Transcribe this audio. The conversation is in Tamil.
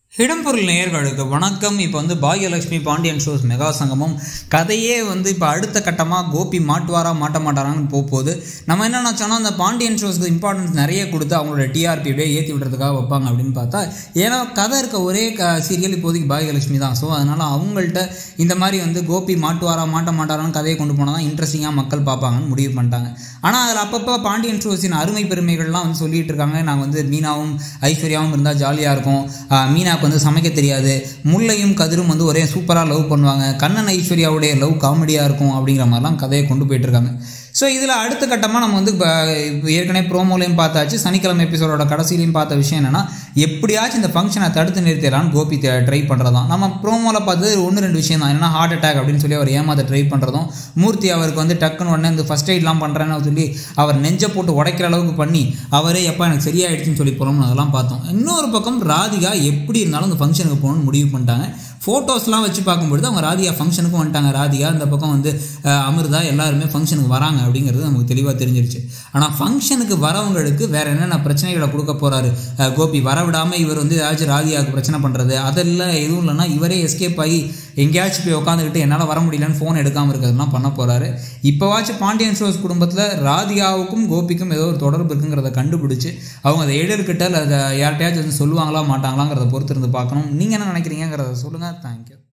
இடம்பொருள் நேயர்களுக்கு வணக்கம் இப்போ வந்து பாகியலட்சுமி பாண்டியன் ஷோஸ் மெகா சங்கமம் கதையே வந்து இப்போ அடுத்த கட்டமாக கோபி மாட்டுவாரா மாட்ட மாட்டாரான்னு போக போகுது நம்ம என்ன நினச்சோன்னா அந்த பாண்டியன் ஷோஸ்க்கு இம்பார்ட்டன்ஸ் நிறைய கொடுத்து அவங்களோட டிஆர்பி அப்படியே ஏற்றி விடுறதுக்காக வைப்பாங்க அப்படின்னு பார்த்தா ஏன்னா கதை இருக்க ஒரே க சீரியல் இப்போதைக்கு பாகியலட்சுமி தான் ஸோ அதனால் அவங்கள்ட்ட இந்த மாதிரி வந்து கோபி மாட்டுவாரா மாட்ட மாட்டாரான்னு கதையை கொண்டு போனால் தான் இன்ட்ரெஸ்டிங்காக மக்கள் பார்ப்பாங்கன்னு முடிவு பண்ணிட்டாங்க ஆனால் அதில் அப்பப்போ பாண்டியன் ஷோஸின் அருமை பெருமைகள்லாம் வந்து சொல்லிட்டு இருக்காங்க நாங்கள் வந்து மீனாவும் ஐஸ்வர்யாவும் இருந்தால் ஜாலியாக இருக்கும் ஆஹ் மீனாவுக்கு வந்து சமைக்க தெரியாது முல்லையும் கதிரும் வந்து ஒரே சூப்பராக லவ் பண்ணுவாங்க கண்ணன் ஐஸ்வர்யாவுடைய லவ் காமெடியாக இருக்கும் அப்படிங்கிற மாதிரிலாம் கதையை கொண்டு போயிட்டு இருக்காங்க ஸோ இதில் அடுத்த கட்டமாக நம்ம வந்து இப்போ ஏற்கனவே ப்ரோமோலையும் பார்த்தாச்சு சனிக்கிழமை எபிசோடோட கடைசியிலையும் பார்த்த விஷயம் என்னன்னா எப்படியாச்சும் இந்த ஃபங்க்ஷனை தடுத்து நிறுத்திடலான்னு கோபி ட்ரை பண்ணுறதான் நம்ம ப்ரோமோவில் பார்த்தது ஒன்று ரெண்டு விஷயம் தான் என்னன்னா ஹார்ட் அட்டாக் அப்படின்னு சொல்லி அவர் ஏமாத்த ட்ரை பண்ணுறதும் மூர்த்தி அவருக்கு வந்து டக்குன்னு உடனே இந்த ஃபஸ்ட் எய்ட்லாம் பண்ணுறேன்னு சொல்லி அவர் நெஞ்சை போட்டு உடைக்கிற அளவுக்கு பண்ணி அவரே எப்போ எனக்கு சரியாயிடுச்சுன்னு சொல்லி போகிறோம்னு அதெல்லாம் பார்த்தோம் இன்னொரு பக்கம் ராதிகா எப்படி இருந்தாலும் இந்த ஃபங்க்ஷனுக்கு போகணும்னு முடிவு பண்ணிட்டாங்க ஃபோட்டோஸ்லாம் வச்சு பார்க்கும்பொழுது அவங்க ராதிகா ஃபங்க்ஷனுக்கும் வந்துட்டாங்க ராதிகா இந்த பக்கம் வந்து அஹ், அமிர்தா எல்லாருமே ஃபங்க்ஷனுக்கு வராங்க அப்படிங்கிறது நமக்கு தெளிவாக தெரிஞ்சிருச்சு ஆனால் ஃபங்க்ஷனுக்கு வரவங்களுக்கு வேற என்னென்ன பிரச்சனைகளை கொடுக்க போறாரு அஹ், கோபி வரவிடாமல் இவர் வந்து ஏதாச்சும் ராதிகாவுக்கு பிரச்சனை பண்ணுறது அதெல்லாம் எதுவும் இல்லைன்னா இவரே எஸ்கேப் ஆகி எங்கேயாச்சும் போய் உட்காந்துக்கிட்டு என்னால் வர முடியலன்னு ஃபோன் எடுக்காமல் இருக்கிறதுலாம் பண்ண போறாரு இப்போவாச்சும் பாண்டியன் ஷோஸ் குடும்பத்தில் ராதிகாவுக்கும் கோபிக்கும் ஏதோ ஒரு தொடர்பு இருக்குங்கிறத கண்டுபிடிச்சு அவங்க அதை எடிர்கிட்ட இல்லை அதை யார்கிட்டயாச்சும் வந்து சொல்லுவாங்களா மாட்டாங்களாங்கிறத பொறுத்து இருந்து பார்க்கணும் நீங்கள் என்ன நினைக்கிறீங்கிறத சொல்லுங்கள் தேங்க்யூ